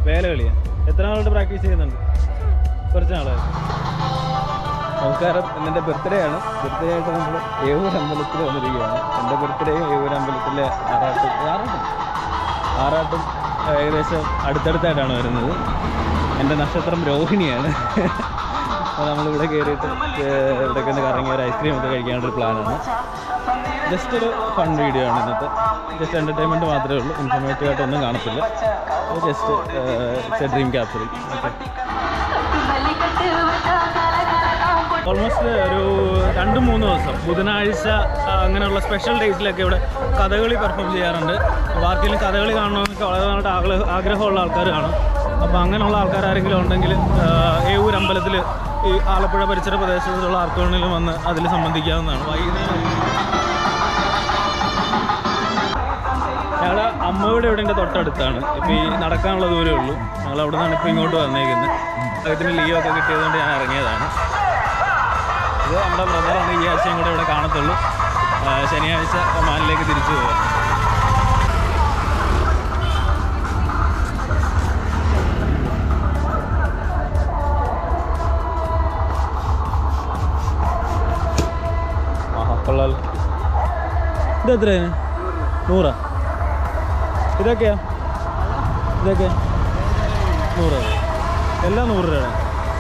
വേലകളിയാണ് എത്ര നാളോട്ട് പ്രാക്ടീസ് ചെയ്യുന്നുണ്ട് കുറച്ച് നാളായി നമസ്കാരം എൻ്റെ ബർത്ത്ഡേ ആണ് ബർത്ത്ഡേ ആയിട്ട് നമ്മൾ ഏവൂർ അമ്പലത്തിൽ വന്നിരിക്കുകയാണ് എൻ്റെ ബർത്ത്ഡേയും ഏവൂർ അമ്പലത്തിലെ ആറാട്ടും ആറാട്ടും ആറാട്ടും ഏകദേശം അടുത്തടുത്തായിട്ടാണ് വരുന്നത് എൻ്റെ നക്ഷത്രം രോഹിണിയാണ് അപ്പോൾ നമ്മളിവിടെ കയറിയിട്ട് ഏഹ് ഇവിടെയൊക്കെ ഒന്ന് കറങ്ങി ഒരു ഐസ്ക്രീം ഒക്കെ കഴിക്കാനൊരു പ്ലാനാണ് ജസ്റ്റ് ഒരു ഫൺ വീഡിയോ ആണ് ഇന്നത്തെ ജസ്റ്റ് എൻ്റർടൈൻമെൻറ്റ് മാത്രമേ ഉള്ളൂ ഇൻഫോർമേറ്റീവ് ആയിട്ടൊന്നും കാണത്തില്ല just dream capturing okay almost ഒരു രണ്ട് മൂന്ന് ദിവസം ബുധനാഴ്ച ആ, അങ്ങനെയുള്ള സ്പെഷ്യൽ ഡേയ്സിലൊക്കെ ഇവിടെ കഥകളി പെർഫോം ചെയ്യാറുണ്ട് അപ്പോൾ ആർക്കെങ്കിലും കഥകളി കാണണമെന്നൊക്കെ വളരെ നാളായിട്ട് ആഗ്രഹ ആഗ്രഹമുള്ള ആൾക്കാർ കാണും അപ്പോൾ അങ്ങനെയുള്ള ആൾക്കാർ ആരെങ്കിലും ഉണ്ടെങ്കിൽ ഏവൂർ അമ്പലത്തിൽ ഈ ആലപ്പുഴ പരിസര പ്രദേശത്തുള്ള ആർക്ക് വേണമെങ്കിലും വന്ന് അതിൽ സംബന്ധിക്കാവുന്നതാണ് വൈകുന്നേരം ഞങ്ങളുടെ അമ്മയുടെ വീടിൻ്റെ തൊട്ടടുത്താണ് ഇപ്പോൾ ഈ നടക്കാനുള്ള ദൂരമേ ഉള്ളൂ ഞങ്ങൾ അവിടെ നിന്നാണ് ഇപ്പോൾ ഇങ്ങോട്ട് വന്നേക്കുന്നത് അദ്ദേഹത്തിന് ലീവ് ഒക്കെ കിട്ടിയതുകൊണ്ട് ഞാൻ ഇറങ്ങിയതാണ് ഇത് നമ്മുടെ ബ്രദറാണ് ഈ ആഴ്ചയും കൂടെ ഇവിടെ കാണത്തുള്ളൂ ആ, ശനിയാഴ്ച ഒമാനിലേക്ക് തിരിച്ചു പോകാം ആഹാ കൊള്ളാലോ ഇത് എത്രയാണ് നൂറാ ഇതൊക്കെയാ ഇതൊക്കെ നൂറ് എല്ലാം നൂറ് രൂപയാണ്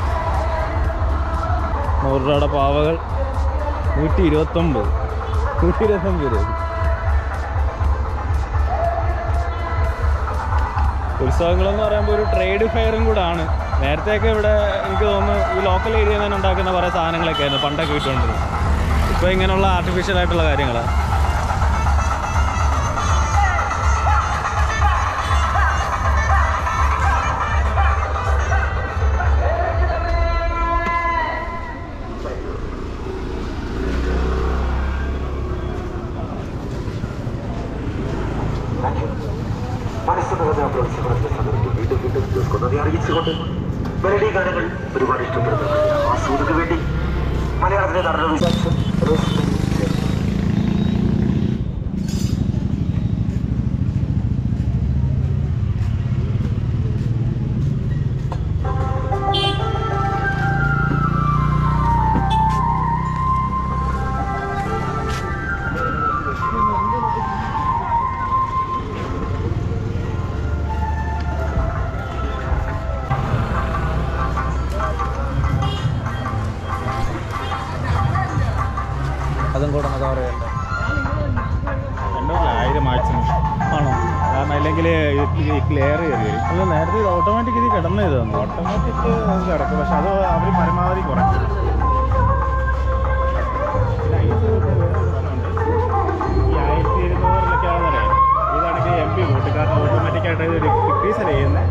നൂറ് രൂപയുടെ പാവകൾ നൂറ്റി ഇരുപത്തൊമ്പത് നൂറ്റി ഇരുപത്തൊമ്പത് രൂപ ഉത്സവങ്ങളെന്ന് പറയുമ്പോൾ ഒരു ട്രേഡ് ഫെയറും കൂടെ ആണ് നേരത്തെയൊക്കെ ഇവിടെ എനിക്ക് തോന്നുന്നു ഈ ലോക്കൽ ഏരിയയിൽ തന്നെ ഉണ്ടാക്കുന്ന കുറേ സാധനങ്ങളൊക്കെ ആയിരുന്നു പണ്ടൊക്കെ കിട്ടുകൊണ്ടിരുന്നത് ഇപ്പോൾ ഇങ്ങനെയുള്ള ആർട്ടിഫിഷ്യൽ ആയിട്ടുള്ള കാര്യങ്ങളാണ് മനസ്സുനിറഞ്ഞ പ്രോത്സാഹനത്തെ സമരത്തിൽ വീണ്ടും വീണ്ടും തീർക്കുന്നതെ അറിയിച്ചുകൊണ്ട് മെലഡി ഗാനങ്ങൾ ഒരുപാട് ഇഷ്ടപ്പെടുന്ന ആസ്വദിക്ക് വേണ്ടി മലയാളത്തിലെ നടന വിശാസം അതും കൂടെ കവർ ചെയ്യണ്ട രണ്ടല്ല ആയിരം മാക്സിമം ആണോ കാരണം അല്ലെങ്കിൽ ക്ലിയർ ചെയ്ത് വരും അല്ല നേരത്തെ ഇത് ഓട്ടോമാറ്റിക് ഇത് കിടന്ന ഇതാണ് ഓട്ടോമാറ്റിക് കിടക്കും പക്ഷെ അത് അവർ പരമാവധി കുറയ്ക്കും പിന്നെ ഐസ് കൊണ്ട് വേറെ ഒരു ഫലമുണ്ട്. ഈ ആയിരത്തി ഇരുന്നൂറിലൊക്കെ ആണെന്നറിയാം ഇതാണെങ്കിൽ എം പി കൂട്ടി കാരണം ഓട്ടോമാറ്റിക്കായിട്ട് ഇത് ഡിക്രീസ് അല്ലേ ചെയ്യുന്നത്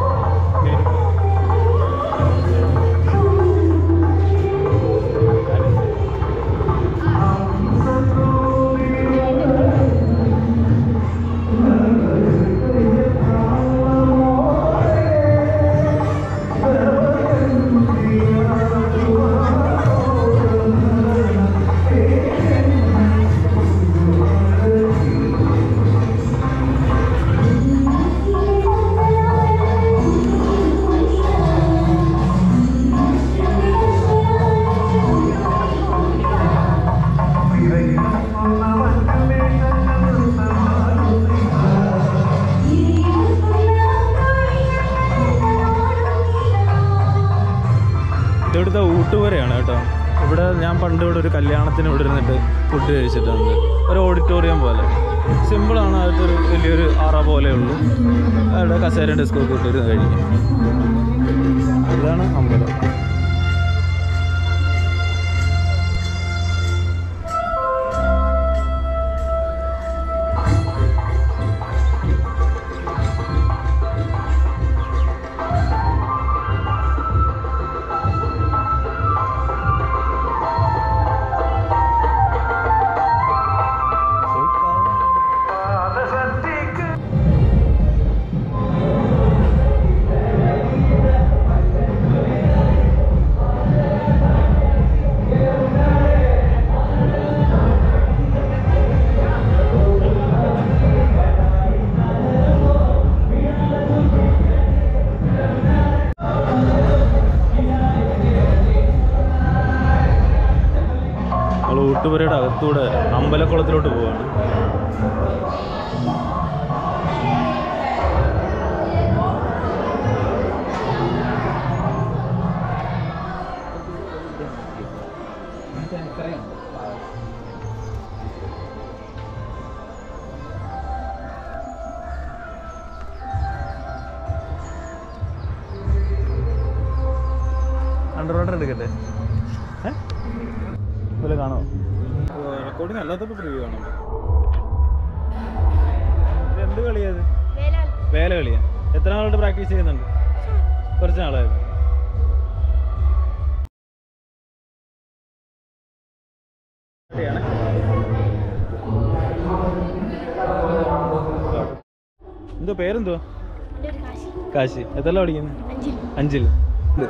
ഇവിടുത്തെ ഊട്ടുപുരയാണ് കേട്ടോ ഇവിടെ ഞാൻ പണ്ട് ഇവിടെ ഒരു കല്യാണത്തിന് ഇവിടെ ഇരുന്നിട്ട് ഫുഡ് കഴിച്ചിട്ടുണ്ട് ഒരു ഓഡിറ്റോറിയം പോലെ സിമ്പിളാണ് അതൊരു വലിയൊരു അറ പോലെ ഉള്ളൂ അവിടെ കസേരയും ഡെസ്കൊക്കെ ഇട്ടിരുന്ന് കഴിക്കും ഇതാണ് അമ്പലം അടുത്തൂടെ അമ്പലക്കുളത്തിലോട്ട് പോവാണ് അണ്ടർ വാട്ടർ എടുക്കട്ടെ ഏ ഇതുപോലെ കാണോ റെക്കോർഡിങ് അല്ലാത്തപ്പോൾ പ്രിവ്യൂ കാണാം ഇത് എന്ത് കളിയത് വേല കളിയാ എത്ര നാളായിട്ട് പ്രാക്ടീസ് ചെയ്യുന്നുണ്ട് കുറച്ച് നാളായിരുന്നു ാണ് എന്തോ പേരെന്തോ കാശി എത്ര പഠിക്കുന്നു അഞ്ചിൽ ഇത്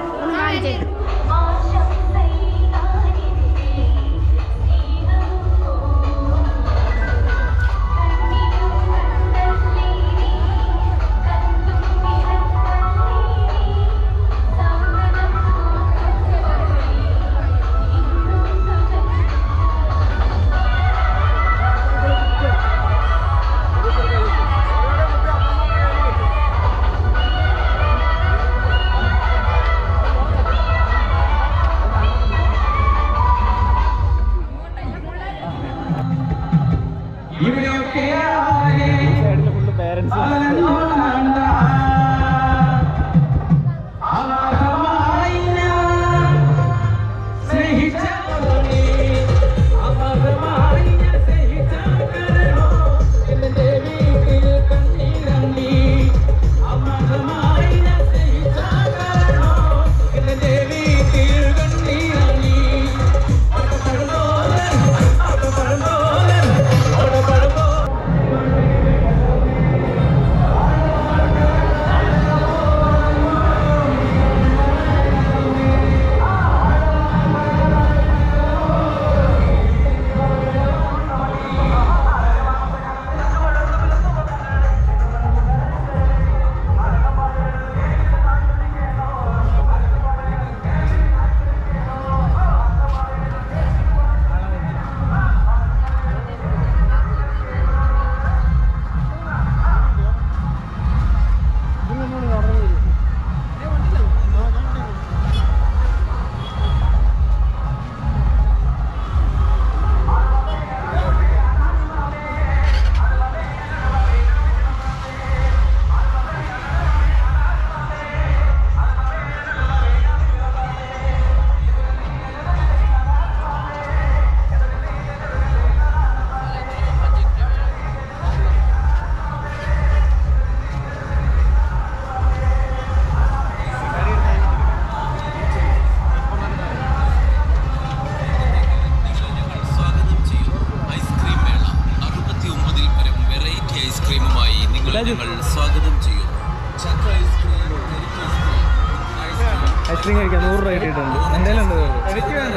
സൈഡിൽ ഫുള്ള് പേരൻസ് സ്വാഗതം ചെയ്യുന്നു ഐസ്ക്രീം മേള അറുപത്തി ഒമ്പതിൽ പരം വെറൈറ്റി ഐസ്ക്രീമുമായി നിങ്ങളെ ഞങ്ങൾ സ്വാഗതം ചെയ്യുന്നു ചക്ക ഐസ്ക്രീം കരിക്ക് ഐസ്ക്രീം ഐസ്ക്രീം കഴിക്കാൻ നൂറ് രൂപ കിട്ടിയിട്ടുണ്ട് എൻ്റെ ഉണ്ട് എനിക്ക് വേണ്ട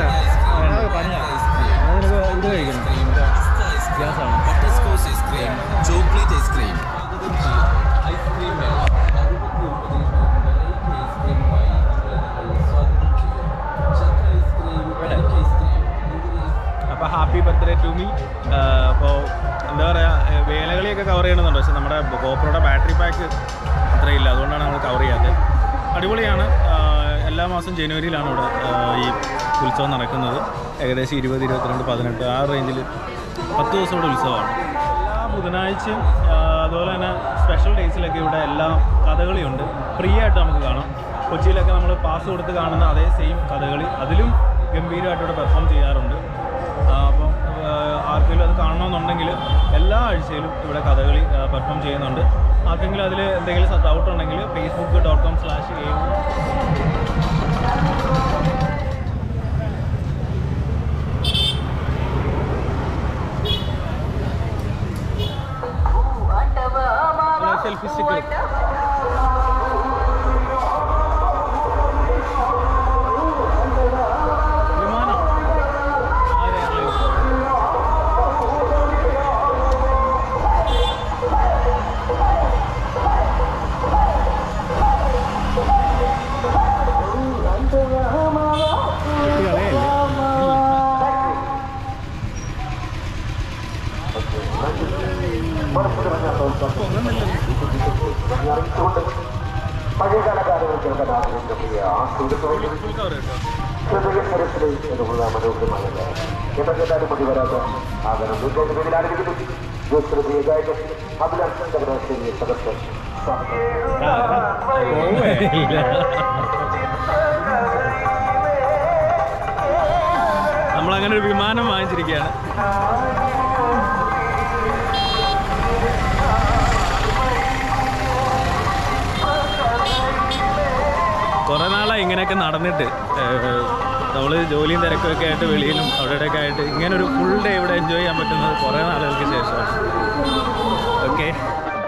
അതിനൊക്കെ ഇത് കഴിക്കണം ഗ്യാസ് ആണ് butterscotch ice cream chocolate ice cream ice cream മേള അറുപത്തി ഒമ്പതിൽ പരം വെറൈറ്റി ഐസ്ക്രീമുമായി നിങ്ങളെ ഞങ്ങൾ സ്വാഗതം ചെയ്യുന്നു ചക്ക ഐസ്ക്രീം കരിക്ക് ഐസ്ക്രീം അപ്പോൾ ഹാപ്പി ബർത്ത്ഡേ ടു മീ അപ്പോൾ എന്താ പറയുക വേലകളിയൊക്കെ കവർ ചെയ്യണമെന്നുണ്ട് പക്ഷേ നമ്മുടെ ഗോപ്രോയുടെ ബാറ്ററി പാക്ക് അത്രയില്ല അതുകൊണ്ടാണ് നമ്മൾ കവർ ചെയ്യാത്തത് അടിപൊളിയാണ് ആ, എല്ലാ മാസം ജനുവരിയിലാണ് ഇവിടെ ആ, ഈ ഉത്സവം നടക്കുന്നത് ഏകദേശം ഇരുപത് ഇരുപത്തിരണ്ട് പതിനെട്ട് ആ റേഞ്ചിൽ പത്ത് ദിവസം ഇവിടെ ഉത്സവമാണ് എല്ലാ ബുധനാഴ്ചയും ആ, അതുപോലെ തന്നെ സ്പെഷ്യൽ ഡേയ്സിലൊക്കെ ഇവിടെ എല്ലാ കഥകളിയുണ്ട് ഫ്രീ ആയിട്ട് നമുക്ക് കാണാം കൊച്ചിയിലൊക്കെ നമ്മൾ പാസ് കൊടുത്ത് കാണുന്ന അതേ സെയിം കഥകളി അതിലും ഗംഭീരമായിട്ട് ഇവിടെ പെർഫോം ചെയ്യാറുണ്ട് ആ, അപ്പം ആ, ആർക്കെങ്കിലും അത് കാണണമെന്നുണ്ടെങ്കിൽ എല്ലാ ആഴ്ചയിലും ഇവിടെ കഥകളി പെർഫോം ചെയ്യുന്നുണ്ട് ആർക്കെങ്കിലും അതിൽ എന്തെങ്കിലും ഡൗട്ട് ഉണ്ടെങ്കിൽ Facebook dot com slash a selfie stick വിമാനം ആരെ അറിയില്ല. കുട്ടികളെയല്ലേ? അറിയിച്ചുകൊണ്ട് പഴയകാല ഗാനങ്ങൾ കേൾക്കാൻ ആഗ്രഹിക്കുന്ന ആസ്വദിച്ചു ഹൃദയ സരസിലെ എന്നുള്ള മനോഹരമായ എത്ര കേട്ടാലും മതി വരാത്ത ആ ഗാനം നൂറ്റാണ്ട് പേരിൽ ആരംഭിക്കുന്നു ജോസ്കൃതിയ ഗായകൻ അഭിലാഷ് ചന്ദ്രശേഖരി സദസ്യൻ നമ്മളങ്ങനെ ഒരു വിമാനം വാങ്ങിച്ചിരിക്കുകയാണ് കുറേ നാളായി ഇങ്ങനെയൊക്കെ നടന്നിട്ട് നമ്മൾ ജോലിയും തിരക്കൊക്കെ ആയിട്ട് വെളിയിലും അവിടെയൊക്കെ ആയിട്ട് ഇങ്ങനെ ഒരു ഫുൾ ഡേ ഇവിടെ എൻജോയ് ചെയ്യാൻ പറ്റുന്നത് കുറേ നാളുകൾക്ക് ശേഷമാണ് ഓക്കെ